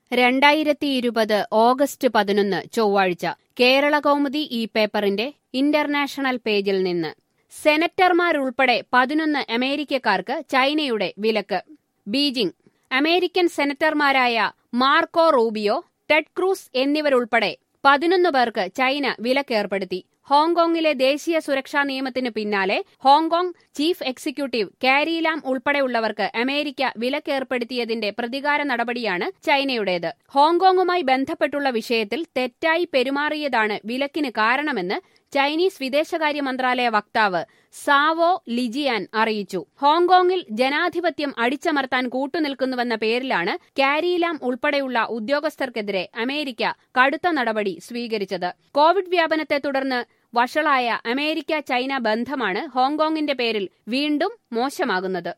രണ്ടായിരത്തി ഇരുപത് ഓഗസ്റ്റ് പതിനൊന്ന് ചൊവ്വാഴ്ച കേരള കൗമുദി ഈ പേപ്പറിന്റെ ഇന്റർനാഷണൽ പേജിൽ നിന്ന് സെനറ്റർമാരുൾപ്പെടെ പതിനൊന്ന് അമേരിക്കക്കാർക്ക് ചൈനയുടെ വിലക്ക് ബീജിംഗ് അമേരിക്കൻ സെനറ്റർമാരായ മാർക്കോ റൂബിയോ ടെഡ് ക്രൂസ് എന്നിവരുൾപ്പെടെ പതിനൊന്ന് പേർക്ക് ചൈന വിലക്കേർപ്പെടുത്തി ഹോങ്കോങ്ങിലെ ദേശീയ സുരക്ഷാ നിയമത്തിന് പിന്നാലെ ഹോങ്കോങ് ചീഫ് എക്സിക്യൂട്ടീവ് കാരിലാം ഉൾപ്പെടെയുള്ളവർക്ക് അമേരിക്ക വിലക്കേർപ്പെടുത്തിയതിന്റെ പ്രതികാര നടപടിയാണ് ചൈനയുടേത് ഹോങ്കോങ്ങുമായി ബന്ധപ്പെട്ടുള്ള വിഷയത്തിൽ തെറ്റായി പെരുമാറിയതാണ് വിലക്കിന് കാരണമെന്ന് ചൈനീസ് വിദേശകാര്യ മന്ത്രാലയ വക്താവ് സാവോ ലിജിയാൻ അറിയിച്ചു ഹോങ്കോങ്ങിൽ ജനാധിപത്യം അടിച്ചമർത്താൻ കൂട്ടുനിൽക്കുന്നുവെന്ന പേരിലാണ് കാരിലാം ഉൾപ്പെടെയുള്ള ഉദ്യോഗസ്ഥർക്കെതിരെ അമേരിക്ക കടുത്ത നടപടി സ്വീകരിച്ചത് കോവിഡ് വ്യാപനത്തെ തുടർന്ന് വഷളായ അമേരിക്ക ചൈന ബന്ധമാണ് ഹോങ്കോങ്ങിന്റെ പേരിൽ വീണ്ടും മോശമാകുന്നത്